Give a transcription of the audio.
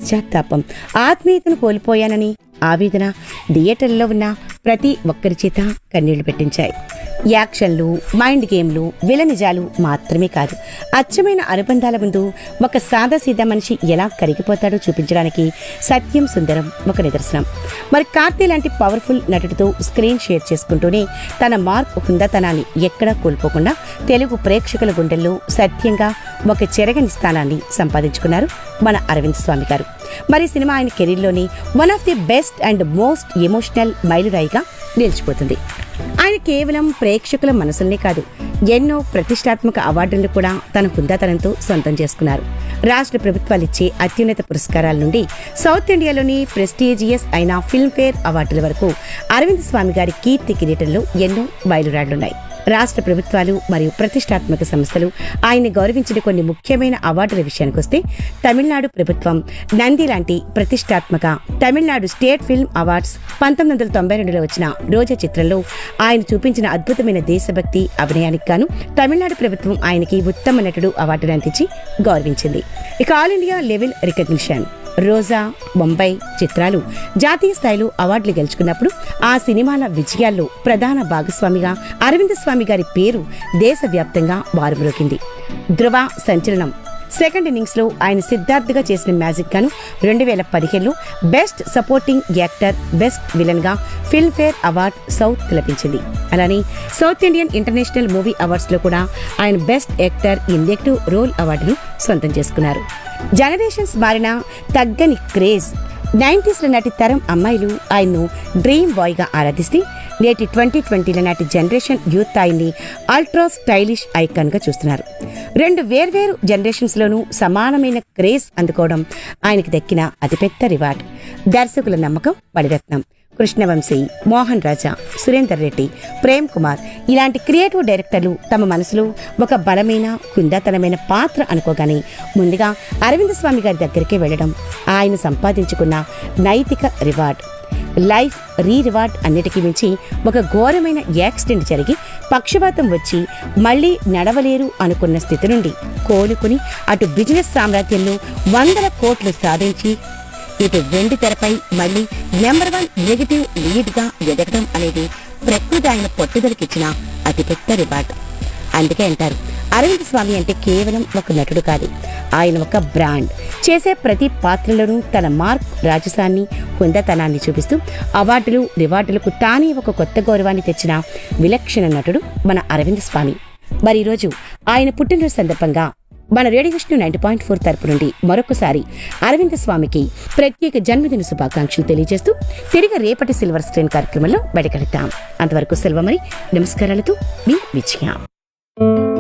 పశ్చాత్తాపం ఆత్మీయతను కోల్పోయానని ఆవేదన థియేటర్లో ఉన్న ప్రతి ఒక్కరి చేత కన్నీళ్లు పెట్టించాయి యాక్షన్లు మైండ్ గేమ్లు విలనిజాలు మాత్రమే కాదు అచ్చమైన అనుబంధాల ముందు ఒక సాదాసీదా మనిషి ఎలా కరిగిపోతాడో చూపించడానికి సత్యం సుందరం ఒక నిదర్శనం మరి కార్తీ లాంటి పవర్ఫుల్ నటుడితో స్క్రీన్ షేర్ చేసుకుంటూనే తన మార్క్ హుందాతనాన్ని ఎక్కడా కోల్పోకుండా తెలుగు ప్రేక్షకుల గుండెల్లో సత్యంగా ఒక చెరగని స్థానాన్ని సంపాదించుకున్నారు మన అరవింద్ స్వామి గారు మరి ఈ సినిమా ఆయన కెరీర్లోని one of the best and most emotional మైలురాయిగా నిలిచిపోతుంది ఆయన కేవలం ప్రేక్షకుల మనసుల్నే కాదు ఎన్నో ప్రతిష్టాత్మక అవార్డులను కూడా తన హుందాతనంతో సొంతం చేసుకున్నారు రాష్ట్ర ప్రభుత్వాలిచ్చే అత్యున్నత పురస్కారాల నుండి సౌత్ ఇండియాలోని ప్రెస్టీజియస్ అయిన ఫిల్మ్ఫేర్ అవార్డుల వరకు అరవింద్ స్వామి గారి కీర్తి కిరీటంలో ఎన్నో మైలురాళ్లున్నాయి రాష్ట్ర ప్రభుత్వాలు మరియు ప్రతిష్టాత్మక సంస్థలు ఆయన్ని గౌరవించిన కొన్ని ముఖ్యమైన అవార్డుల విషయానికొస్తే తమిళనాడు ప్రభుత్వం నంది లాంటి ప్రతిష్టాత్మక తమిళనాడు స్టేట్ ఫిల్మ్ అవార్డ్స్ పంతొమ్మిది వందల తొంభై రెండులో వచ్చిన రోజా చిత్రంలో ఆయన చూపించిన అద్భుతమైన దేశభక్తి అభినయానికి గాను తమిళనాడు ప్రభుత్వం ఆయనకి ఉత్తమ నటుడు అవార్డును అందించి గౌరవించింది ఇక all India level recognition Roja Bombay చిత్రాలు జాతీయ స్థాయిలో అవార్డులు గెలుచుకున్నప్పుడు ఆ సినిమాల విజయాల్లో ప్రధాన భాగస్వామిగా అరవింద్ స్వామి గారి పేరు దేశవ్యాప్తంగా మారుమ్రోగింది ధృవ సంచలనం సెకండ్ ఇన్నింగ్స్ లో ఆయన సిద్ధార్థ్గా చేసిన మ్యాజిక్ గాను రెండు వేల పదిహేనులో best supporting actor best villain గా ఫిల్మ్ఫేర్ అవార్డ్ సౌత్ లభించింది అలానే south Indian international movie awards లో కూడా ఆయన best actor in negative role అవార్డును సొంతం చేసుకున్నారు జనరేషన్స్ మారిన తగ్గని క్రేజ్ నైంటీస్ల నాటి తరం అమ్మాయిలు ఆయన్ను డ్రీమ్ బాయ్గా ఆరాధిస్తే నేటి ట్వంటీ ట్వంటీల నాటి జనరేషన్ యూత్ ఆయన్ని అల్ట్రా స్టైలిష్ ఐకాన్గా చూస్తున్నారు రెండు వేర్వేరు జనరేషన్స్లోనూ సమానమైన క్రేజ్ అందుకోవడం ఆయనకి దక్కిన అతిపెద్ద రివార్డ్ దర్శకుల నమ్మకం బడిరత్నం కృష్ణవంశీ మోహన్ రాజా సురేందర్ రెడ్డి ప్రేమ్ కుమార్ ఇలాంటి క్రియేటివ్ డైరెక్టర్లు తమ మనసులో ఒక బలమైన కుందాతనమైన పాత్ర అనుకోగానే ముందుగా అరవింద్ స్వామి గారి దగ్గరికి వెళ్ళడం ఆయన సంపాదించుకున్న నైతిక రివార్డ్ లైఫ్ రీ రివార్డ్ అన్నిటికీ మించి ఒక ఘోరమైన యాక్సిడెంట్ జరిగి పక్షపాతం వచ్చి మళ్ళీ నడవలేరు అనుకున్న స్థితి నుండి కోలుకుని అటు బిజినెస్ సామ్రాజ్యంలో వందల కోట్లు సాధించి ఇటు వెండి తెరపై మళ్ళీ నెంబర్ వన్ నెగిటివ్ లీడ్ గా ఎదగడం అనేది ప్రకృతి ఆయన పట్టుదలకిచ్చిన అతిపెద్ద రివార్డ్ అందుకే అంటారు అరవింద్ స్వామి అంటే కేవలం ఒక నటుడు కాదు ఆయన ఒక బ్రాండ్ చేసే ప్రతి పాత్రలోనూ తన మార్క్ రాజసాన్ని హుందతనాన్ని చూపిస్తూ అవార్డులు రివార్డులకు తానే ఒక కొత్త గౌరవాన్ని తెచ్చిన విలక్షణ నటుడు మన అరవింద్ స్వామి మరి ఈరోజు ఆయన పుట్టినరోజు సందర్భంగా మన radio Vishnu ninety point four తరపు నుండి మరొకసారి అరవింద్ స్వామికి ప్రత్యేక జన్మదిన శుభాకాంక్షలు తెలియజేస్తూ తిరిగి రేపటి సిల్వర్ స్క్రీన్ కార్యక్రమంలో బయటకెడతాం అంతవరకు సెలవు మరి నమస్కారాలతో మీ విజయ